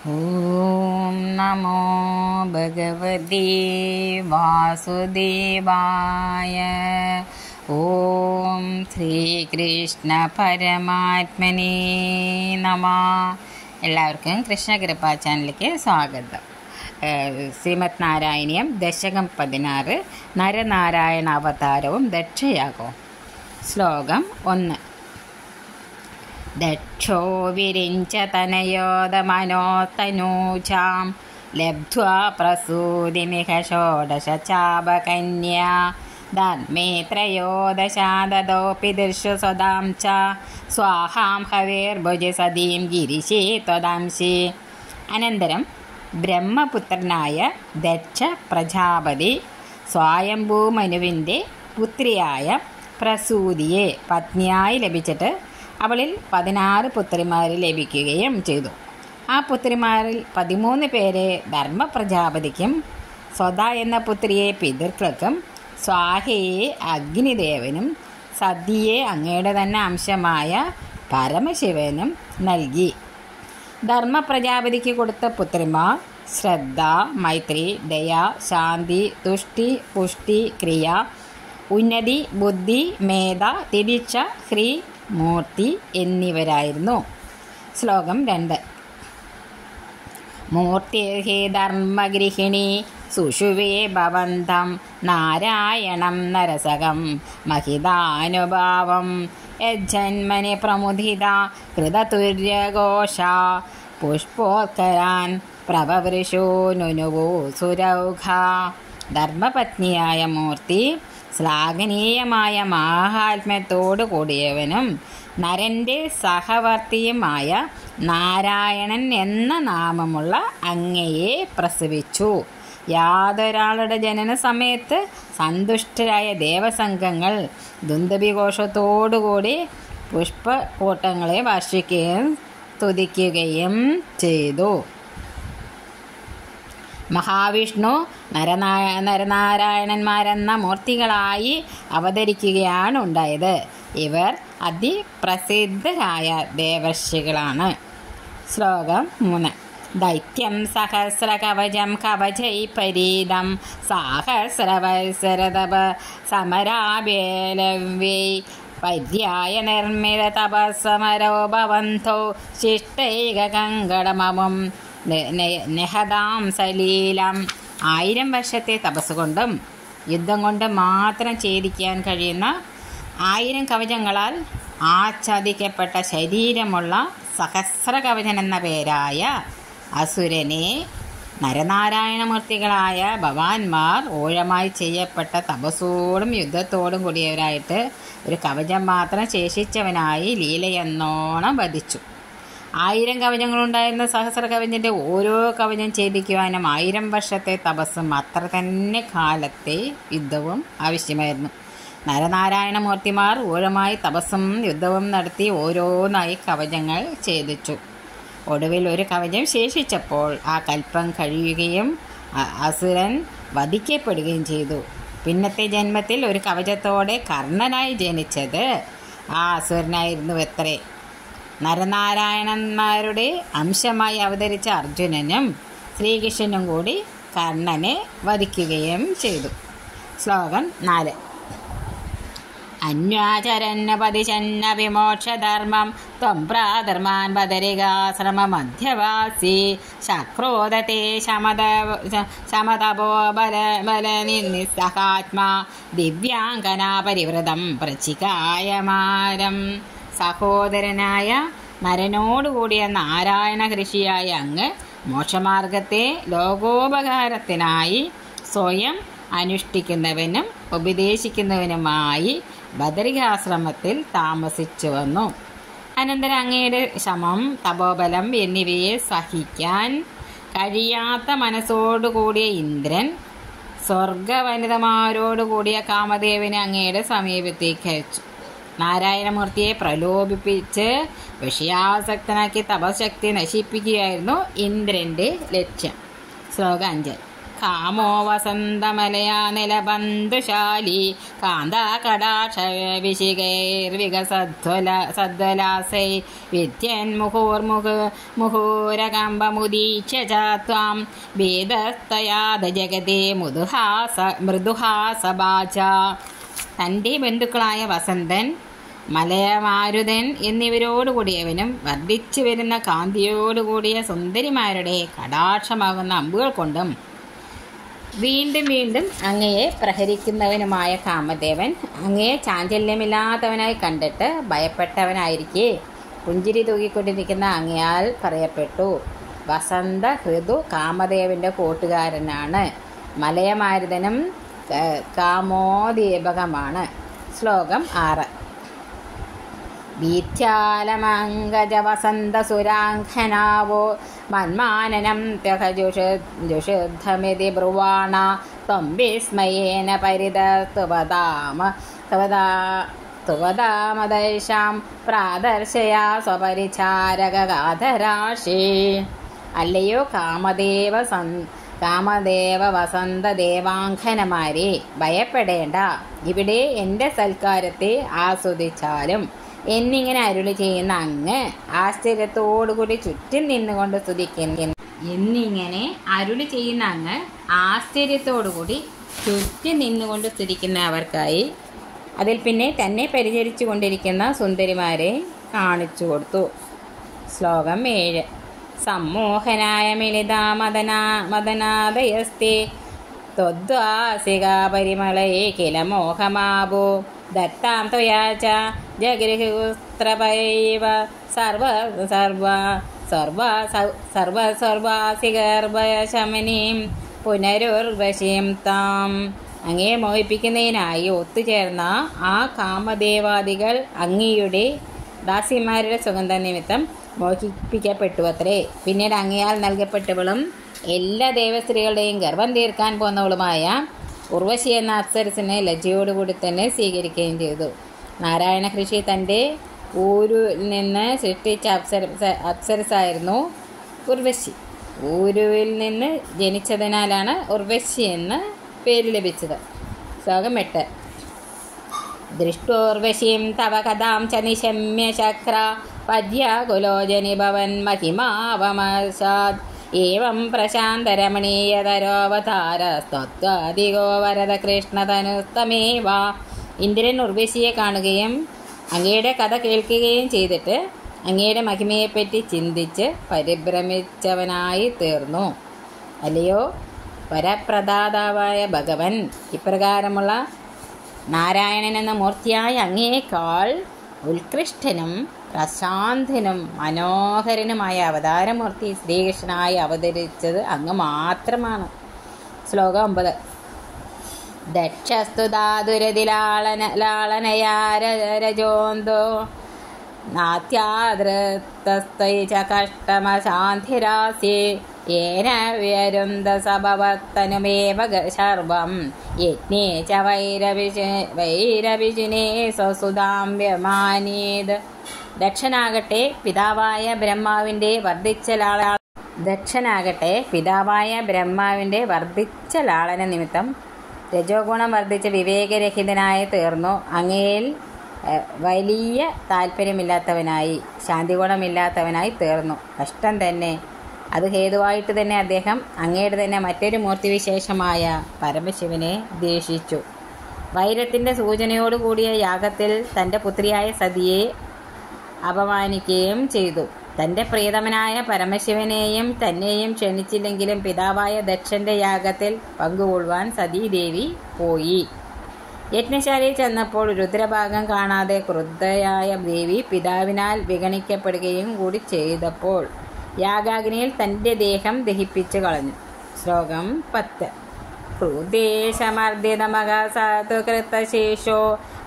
ॐ नमो भगवते वासुदेवाय ॐ ശ്രീകൃഷ്ണപരമാത്മനേ നമ എല്ലാവർക്കും കൃഷ്ണകൃപ ചാനലിലേക്ക് സ്വാഗതം ഏഹ് ശ്രീമത് നാരായണീയം ദശകം പതിനാറ് നരനാരായണ അവതാരവും ദക്ഷയാകവും ശ്ലോകം ഒന്ന് ദക്ഷോ വിരിഞ്ച തനയോദമനോതനൂജാം ലബ്ധ്വാ പ്രസൂതിമിഹ ഷോഡശ ചാപകന്യാ ധർമ്മേ ത്രയോദശാദതോऽपि ദിർഷു സ്വദാം ച സ്വാഹാം ഹവേർഭുജ സതീം ഗിരിശേ ത്വദാംശി അനന്തരം ബ്രഹ്മപുത്രനായ ദക്ഷ പ്രജാപതി സ്വായംഭൂമനുവിൻ്റെ പുത്രിയായ പ്രസൂതിയെ പത്നിയായി ലഭിച്ചിട്ട് അവളിൽ പതിനാറ് പുത്രിമാർ ലഭിക്കുകയും ചെയ്തു ആ പുത്രിമാരിൽ പതിമൂന്ന് പേരെ ധർമ്മപ്രജാപതിക്കും സ്വത എന്ന പുത്രിയെ പിതൃക്കൾക്കും സ്വാഹയെ അഗ്നിദേവനും സതിയെ അങ്ങയുടെ തന്നെ അംശമായ പരമശിവനും നൽകി ധർമ്മപ്രജാപതിക്ക് കൊടുത്ത പുത്രിമാർ ശ്രദ്ധ മൈത്രി ദയ ശാന്തി തുഷ്ടി പുഷ്ടി ക്രിയ ഉന്നതി ബുദ്ധി മേധ തിരിച്ച ഹ്രീ മൂർത്തി എന്നിവരായിരുന്നു ശ്ലോകം രണ്ട് മൂർത്തിർഹി ധർമ്മഗൃഹിണി സുഷുവേ ഭവന്തം നാരായണം നരസകം മഹിതാനുഭാവം യജ്ജന്മനി പ്രമുദിത കൃതതുര്യഘോഷ പുഷ്പോത്കരാൻ പ്രഭവൃഷോ നുനുവോ സുരൗഘ ധർമ്മപത്നിയായ മൂർത്തി ശ്ലാഘനീയമായ മാഹാത്മ്യത്തോടു കൂടിയവനും നരൻ്റെ സഹവർത്തിയുമായ നാരായണൻ എന്ന നാമമുള്ള അങ്ങയെ പ്രസവിച്ചു യാതൊരാളുടെ ജനന സമയത്ത് സന്തുഷ്ടരായ ദേവസംഘങ്ങൾ ദുന്ദബിഘോഷത്തോടുകൂടി പുഷ്പകൂട്ടങ്ങളെ വർഷിക്കുകയും സ്തുതിക്കുകയും ചെയ്തു മഹാവിഷ്ണു നരനായ നരനാരായണന്മാരെന്ന മൂർത്തികളായി അവതരിക്കുകയാണ് ഉണ്ടായത് ഇവർ അതിപ്രസിദ്ധരായ ദേവർഷികളാണ് ശ്ലോകം മൂന്ന് ദൈത്യം സഹസ്രകവചം കവചൈ പരീതം സാഹസ്രവത്സരതപ സമരാഭേലവ്യൈ പര്യായ നിർമ്മിത തപസ്സമരോ ഭവന്തോ ശിഷ്ടൈകങ്കടമം നെഹദാം സലീലം ആയിരം വർഷത്തെ തപസ്സുകൊണ്ടും യുദ്ധം കൊണ്ട് മാത്രം ഛേദിക്കാൻ കഴിയുന്ന ആയിരം കവചങ്ങളാൽ ആച്ഛാദിക്കപ്പെട്ട ശരീരമുള്ള സഹസ്ര കവചൻ എന്ന പേരായ അസുരനെ നരനാരായണമൂർത്തികളായ ഭവാന്മാർ ഊഴമായി ചെയ്യപ്പെട്ട തപസ്സോടും യുദ്ധത്തോടും കൂടിയവരായിട്ട് ഒരു കവചം മാത്രം ശേഷിച്ചവനായി ലീലയെന്നോണം വധിച്ചു ആയിരം കവചങ്ങളുണ്ടായിരുന്ന സഹസ്ര കവചൻ്റെ ഓരോ കവചം ഛേദിക്കുവാനും ആയിരം വർഷത്തെ തപസ്സും അത്ര തന്നെ കാലത്തെ യുദ്ധവും ആവശ്യമായിരുന്നു നരനാരായണമൂർത്തിമാർ ഊഴമായി തപസ്സും യുദ്ധവും നടത്തി ഓരോന്നായി കവചങ്ങൾ ഛേദിച്ചു ഒടുവിൽ ഒരു കവചം ശേഷിച്ചപ്പോൾ ആ കൽപ്പം കഴിയുകയും അസുരൻ വധിക്കപ്പെടുകയും ചെയ്തു പിന്നത്തെ ജന്മത്തിൽ ഒരു കവചത്തോടെ കർണനായി ജനിച്ചത് ആ അസുരനായിരുന്നു എത്രേ നരനാരായണന്മാരുടെ അംശമായി അവതരിച്ച അർജുനനും ശ്രീകൃഷ്ണനും കൂടി കർണനെ വധിക്കുകയും ചെയ്തു ശ്ലോകം നാല് അന്വാചരന്നപതിശന്ന വിമോക്ഷധർമ്മം ത്വം പ്രാധർമാൻ ബദരികാശ്രമമധ്യവാസി ശക്രോദത്തെ ശമത ശമതപോ ബല ബലനിസ്സഹാത്മാ ദിവ്യാംഗന പരിവൃതം പ്രച്ചികായമാരം സഹോദരനായ നരനോടുകൂടിയ നാരായണ കൃഷിയായ അങ്ങ് മോക്ഷമാർഗത്തെ ലോകോപകാരത്തിനായി സ്വയം അനുഷ്ഠിക്കുന്നവനും ഉപദേശിക്കുന്നവനുമായി ബദരികാശ്രമത്തിൽ താമസിച്ചു വന്നു അനന്തരം അങ്ങയുടെ ശമം തപോബലം എന്നിവയെ സഹിക്കാൻ കഴിയാത്ത മനസ്സോടുകൂടിയ ഇന്ദ്രൻ സ്വർഗവനിതമാരോടുകൂടിയ കാമദേവനെ അങ്ങയുടെ സമീപത്തേക്ക് അയച്ചു നാരായണമൂർത്തിയെ പ്രലോഭിപ്പിച്ച് വിഷയാസക്തനാക്കി തപശക്തി നശിപ്പിക്കുകയായിരുന്നു ഇന്ദ്രൻ്റെ ലക്ഷ്യം ശ്ലോകം അഞ്ച് കാമോ വസന്തമലയാ നിലബന്ധുശാലി കാന്താകടാക്ഷ വിശികൈർവികസദ്വല സദ്വലാസൈ വിദ്യൻ മുഹോർമുഹ മുഹൂരകമ്പമുദീക്ഷ്യ ച ത്വാം വേദസ്തയാദ ജഗതേ മൃദുഹാസ മൃദുഹാസബാച തൻ്റെ ബന്ധുക്കളായ വസന്തൻ മലയമാരുതൻ എന്നിവരോടുകൂടിയവനും വർദ്ധിച്ചു വരുന്ന കാന്തിയോടുകൂടിയ സുന്ദരിമാരുടെ കടാക്ഷമാകുന്ന അമ്പുകൾ കൊണ്ടും വീണ്ടും വീണ്ടും അങ്ങയെ പ്രഹരിക്കുന്നവനുമായ കാമദേവൻ അങ്ങയെ ചാഞ്ചല്യമില്ലാത്തവനായി കണ്ടിട്ട് ഭയപ്പെട്ടവനായിരിക്കെ പുഞ്ചിരി തൂക്കിക്കൊണ്ടിരിക്കുന്ന അങ്ങയാൽ പറയപ്പെട്ടു വസന്ത ഹൃദു കാമദേവന്റെ കൂട്ടുകാരനാണ് മലയമാരുതനും ക- കാമോദീപകമാണ് ശ്ലോകം ആറ് വീഥ്യാലമംഗജവസന്തസുരാഘനാവോ മന്മാനനം ത്യഹജുഷുദ്ധമിതി ബ്രുവാണ ത്വം വിസ്മയേന പരിതസ്തുവതാമ തുവതാ തുവതാമദൈഷാം പ്രാദർശയാ സ്വപരിചാരകഗാധരാശി അല്ലയോ കാമദേവ സൻ കാമദേവ വസന്ത ദേവാംഘനമാരെ ഭയപ്പെടേണ്ട ഇവിടെ എൻ്റെ സൽക്കാരത്തെ ആസ്വദിച്ചാലും എന്നിങ്ങനെ അരുളി ചെയ്യുന്ന അങ്ങ് ആശ്ചര്യത്തോടുകൂടി ചുറ്റും നിന്നുകൊണ്ട് സ്തുതിക്കുന്നു എന്നിങ്ങനെ അരുളി ചെയ്യുന്ന അങ്ങ് ആശ്ചര്യത്തോടുകൂടി ചുറ്റും നിന്നുകൊണ്ട് സ്തുതിക്കുന്ന അവർക്കായി അതിൽ പിന്നെ തന്നെ പരിചരിച്ചു കൊണ്ടിരിക്കുന്ന സുന്ദരിമാരെ കാണിച്ചു കൊടുത്തു ശ്ലോകം ഏഴ് സമ്മോഹനായ മിളിതാ മദനാ മദനാദയസ്തേ ത്വദ്വാസികാ പരിമളയെ കില മോഹമാവോ ദത്താം ത്വയാ ച ജഗൃഹുസ്ത്രപൈവ സർവ സർവ സർവ സർവ സർവാസികർഭശമനീം പുനരുർവശീം താം അങ്ങേ മോഹിപ്പിക്കുന്നതിനായി ഒത്തുചേർന്ന ആ കാമദേവാദികൾ അങ്ങയുടെ ദാസിമാരുടെ സുഗന്ധ നിമിത്തം മോഹിപ്പിക്കപ്പെട്ടു അത്രേ പിന്നീട് അങ്ങയാൽ നൽകപ്പെട്ടവളും എല്ലാ ദേവസ്ത്രീകളുടെയും ഗർഭം തീർക്കാൻ പോന്നവളുമായ ഉർവശി എന്ന അപ്സരസിനെ ലജ്ജയോടുകൂടി തന്നെ സ്വീകരിക്കുകയും ചെയ്തു നാരായണ കൃഷി തൻ്റെ ഊരിൽ നിന്ന് സൃഷ്ടിച്ച അപ്സര അപ്സരസായിരുന്നു ഉർവശി ഊരുവിൽ നിന്ന് ജനിച്ചതിനാലാണ് ഉർവശി എന്ന പേര് ലഭിച്ചത് ശ്ലോകം എട്ട് ദൃഷ്ടോർവശീം തവ കഥാം ച നിശമ്യ ശക്ര പദ്യാകുലോജനി ഭവൻ മഹിമാവമസാദ് ഏവം പ്രശാന്തരമണീയതരോവതാരസ്തത്വാദികോ വരദ കൃഷ്ണതനുസ്തമേവ ഇന്ദ്രൻ ഉർവശിയെ കാണുകയും അങ്ങയുടെ കഥ കേൾക്കുകയും ചെയ്തിട്ട് അങ്ങയുടെ മഹിമയെപ്പറ്റി ചിന്തിച്ച് പരിഭ്രമിച്ചവനായി തീർന്നു അല്ലയോ വരപ്രദാതാവായ ഭഗവൻ ഇപ്രകാരമുള്ള നാരായണൻ എന്ന മൂർത്തിയായ അങ്ങയേക്കാൾ ഉത്കൃഷ്ടനും പ്രശാന്തനും മനോഹരനുമായ അവതാരമൂർത്തി ശ്രീകൃഷ്ണനായി അവതരിച്ചത് അങ്ങ് മാത്രമാണ് ശ്ലോകം ഒമ്പത് ദക്ഷസ്തു ധാതുരതിലാളന ലാളനയാരജോന്തോ നാത്യാദൃത്തസ്തൈ ച കഷ്ടമശാന്തിരാസി യേന വ്യരുന്ത സഭവത്തനുമേവ ഗ- ശർവം യജ്ഞേ ച വൈരവിജ വൈരവിജുനേ സ്വസുതാം വ്യമാനീത് ദക്ഷനാകട്ടെ പിതാവായ ബ്രഹ്മാവിൻ്റെ വർദ്ധിച്ച ലാള ദക്ഷനാകട്ടെ പിതാവായ ബ്രഹ്മാവിൻ്റെ വർദ്ധിച്ച ലാളന നിമിത്തം രജോഗുണം വർദ്ധിച്ച വിവേകരഹിതനായി തീർന്നു അങ്ങയിൽ ഏഹ്, വലിയ താല്പര്യമില്ലാത്തവനായി ശാന്തിഗുണമില്ലാത്തവനായി തീർന്നു കഷ്ടം തന്നെ അത് ഹേതുവായിട്ട് തന്നെ അദ്ദേഹം അങ്ങയുടെ തന്നെ മറ്റൊരു മൂർത്തിവിശേഷമായ പരമശിവനെ ദേഷിച്ചു വൈരത്തിൻ്റെ സൂചനയോടുകൂടിയ യാഗത്തിൽ തൻ്റെ പുത്രിയായ സതിയെ അപമാനിക്കുകയും ചെയ്തു തൻ്റെ പ്രിയതമനായ പരമശിവനെയും തന്നെയും ക്ഷണിച്ചില്ലെങ്കിലും പിതാവായ ദക്ഷന്റെ യാഗത്തിൽ പങ്കുകൊള്ളുവാൻ സതീദേവി പോയി യജ്ഞശാലയിൽ ചെന്നപ്പോൾ രുദ്രഭാഗം കാണാതെ ക്രുദ്ധയായ ദേവി പിതാവിനാൽ വിഗണിക്കപ്പെടുകയും കൂടി ചെയ്തപ്പോൾ യാഗാഗ്നിയിൽ തൻ്റെ ദേഹം ദഹിപ്പിച്ചു കളഞ്ഞു ശ്ലോകം പത്ത് ക്രൂദേശമർദ്ദിതമകസതുകൃതശേഷോ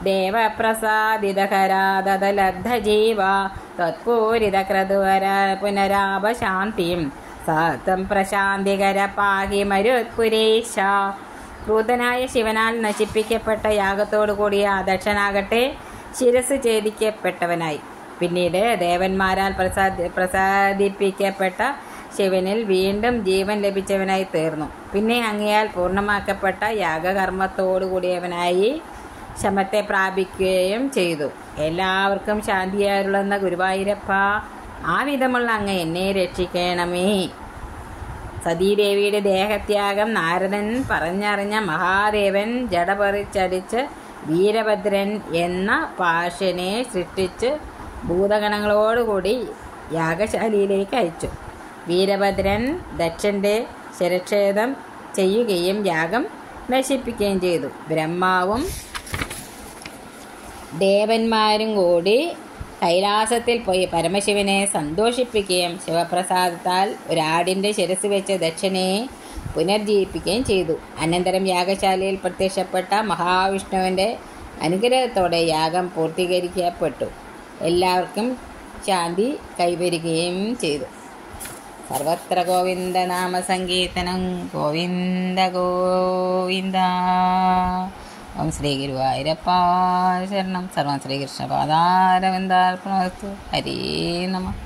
ദേവപ്രസാദിതകരാദലബ്ധജീവ ത്വത്പൂരിതക്രതുവര പുനരാപശാന്തിം സത്വം പ്രശാന്തികര പാഹി മരുത്പുരേശ ക്രൂതനായ ശിവനാൽ നശിപ്പിക്കപ്പെട്ട യാഗത്തോടു കൂടിയ അധ്യക്ഷനാകട്ടെ ശിരസ് ഛേദിക്കപ്പെട്ടവനായി പിന്നീട് ദേവന്മാരാൽ പ്രസാദി പ്രസാദിപ്പിക്കപ്പെട്ട ശിവനിൽ വീണ്ടും ജീവൻ ലഭിച്ചവനായി തീർന്നു പിന്നെ അങ്ങയാൽ പൂർണ്ണമാക്കപ്പെട്ട യാഗകർമ്മത്തോടുകൂടിയവനായി ശമത്തെ പ്രാപിക്കുകയും ചെയ്തു എല്ലാവർക്കും ശാന്തിയാരുള്ളുന്ന ഗുരുവായൂരപ്പ ആ വിധമുള്ള അങ്ങ് എന്നെ രക്ഷിക്കണമേ സതീദേവിയുടെ ദേഹത്യാഗം നാരദൻ പറഞ്ഞറിഞ്ഞ മഹാദേവൻ ജടപറിച്ചടിച്ച് വീരഭദ്രൻ എന്ന പാഷനെ സൃഷ്ടിച്ച് ഭൂതഗണങ്ങളോടുകൂടി യാഗശാലയിലേക്ക് അയച്ചു വീരഭദ്രൻ ദക്ഷൻ്റെ ശിരക്ഷേദം ചെയ്യുകയും യാഗം നശിപ്പിക്കുകയും ചെയ്തു ബ്രഹ്മാവും ദേവന്മാരും കൂടി കൈലാസത്തിൽ പോയി പരമശിവനെ സന്തോഷിപ്പിക്കുകയും ശിവപ്രസാദത്താൽ ഒരാടിൻ്റെ ശിരസ് വെച്ച് ദക്ഷനെ പുനർജീവിപ്പിക്കുകയും ചെയ്തു അനന്തരം യാഗശാലയിൽ പ്രത്യക്ഷപ്പെട്ട മഹാവിഷ്ണുവിൻ്റെ അനുഗ്രഹത്തോടെ യാഗം പൂർത്തീകരിക്കപ്പെട്ടു എല്ലാവർക്കും ശാന്തി കൈവരികയും ചെയ്തു സർവത്ര ഗോവിന്ദ നാമ സങ്കീർത്തനം ഗോവിന്ദ ഗോവിന്ദ ഓം ശ്രീ ഗുരുവായൂരപ്പ ശരണം സർവം ശ്രീകൃഷ്ണ പാദാരവിന്ദാർപ്പണമസ്തു ഹരേ നമ